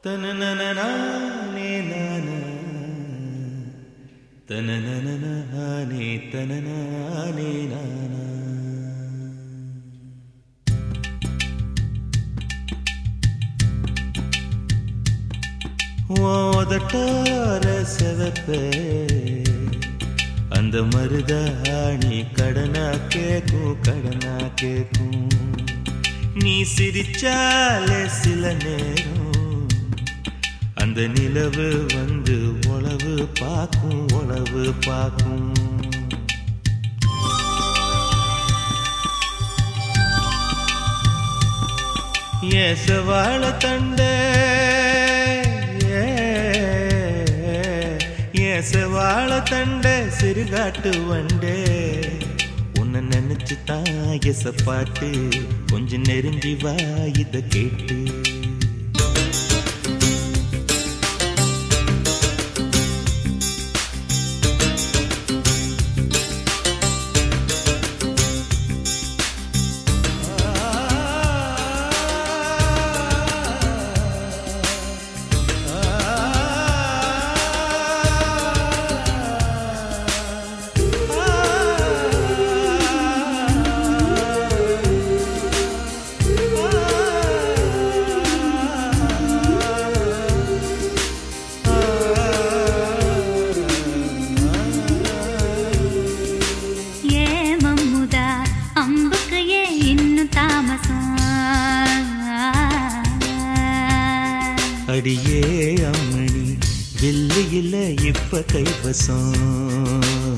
தனனனனானே நானா தனனனனானே தனனானே நானா ஓதட்டார செவப்ப அந்த மருதாணி கடனா கேக்கும் கடனா கேக்கும் நீ சிரிச்சாலே சில நேரம் அந்த நிலவு வந்து உளவு பார்க்கும் உளவு பார்க்கும் ஏசவாழ தண்டே ஏசவாழ தண்டே சிறுகாட்டு வண்டே உன்னை நினைச்சு தான் எசப்பாட்டு கொஞ்சம் நெருங்கி வா இத கேட்டு ஏ மம்முதா அம்புக்கு ஏ இன்னும் தாமசம் அடியே அம்மணி வெள்ளி இல்ல இப்ப கைவசம்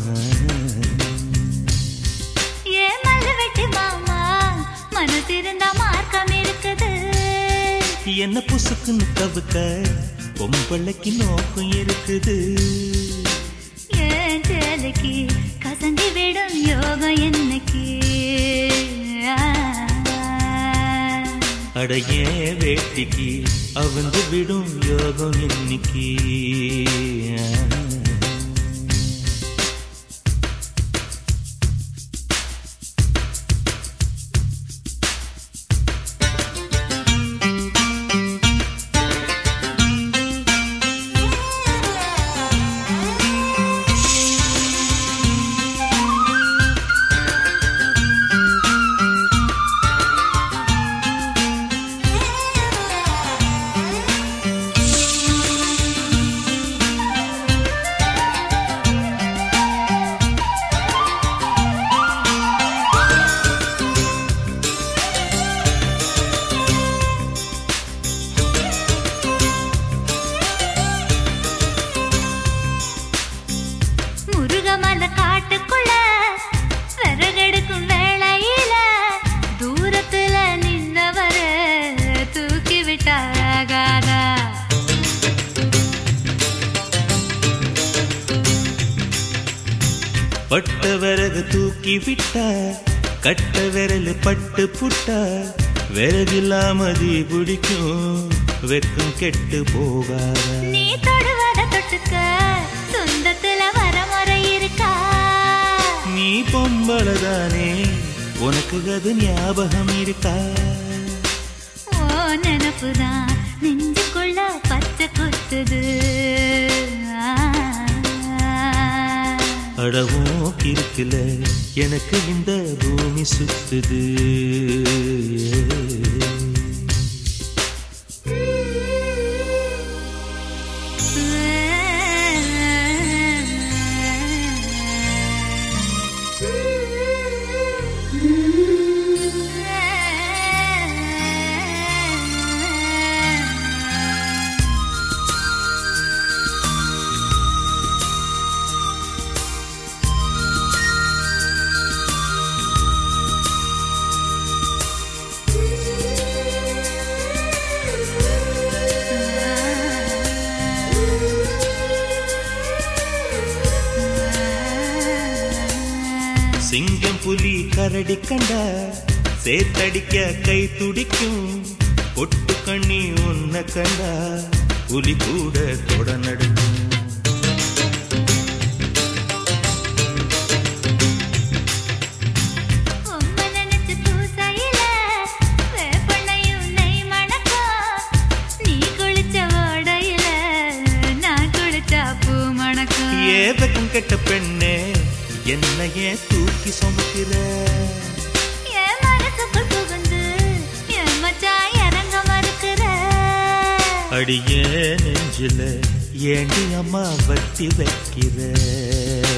ஏ மல்லு வெட்டி மாமா மனசிருந்தா மார்க்கம் இருக்குது என்ன புசுக்குன்னு தவுக்க பொம்பளைக்கு நோக்கம் இருக்குது ஏன் சேலைக்கு கசங்கி விடும் யோகம் என்னைக்கு அடையே வேட்டிக்கு அவந்து விடும் யோகம் இன்னைக்கு முருகமல காட்டுக்குள்ள விறகெடுக்கும் வேளையில தூரத்துல நின்னவர தூக்கி விட்டாகாதா பட்ட விறகு தூக்கி விட்டா கட்ட விரல் பட்டு புட்டா விறகில்லாம தீ பிடிக்கும் வெக்கம் கெட்டு போகாதா நீ தொடுவத தொட்டுக்க சொந்தத்துல வரமுறை இருக்கா நீ பொம்பளதானே உனக்கு அது ஞாபகம் இருக்கா ஓ நினப்புதான் நெஞ்சுக்குள்ள பச்சை குத்துது அடவும் இருக்குல எனக்கு இந்த பூமி சுத்துது சிங்கம் புலி கரடி கண்டா சேத்தடிக்க கை துடிக்கும் பொட்டு கண்ணி உன்னை கண்டா புலி கூட தொட நடுக்கும் உம்மை நினைச்சு பூசையில வேப்பெண்ணையும் நெய் மணக்கும். நீ குளிச்ச அடியே வெக்கம் கெட்ட பெண்ணே என்ன ஏன் தூக்கி சுமக்கிற என் மனசுக்குள் புகுந்து என் மச்சான் இறங்க மறுக்கிற அடியே நெஞ்சில ஏண்டி அம்மா வட்டி வைக்கிற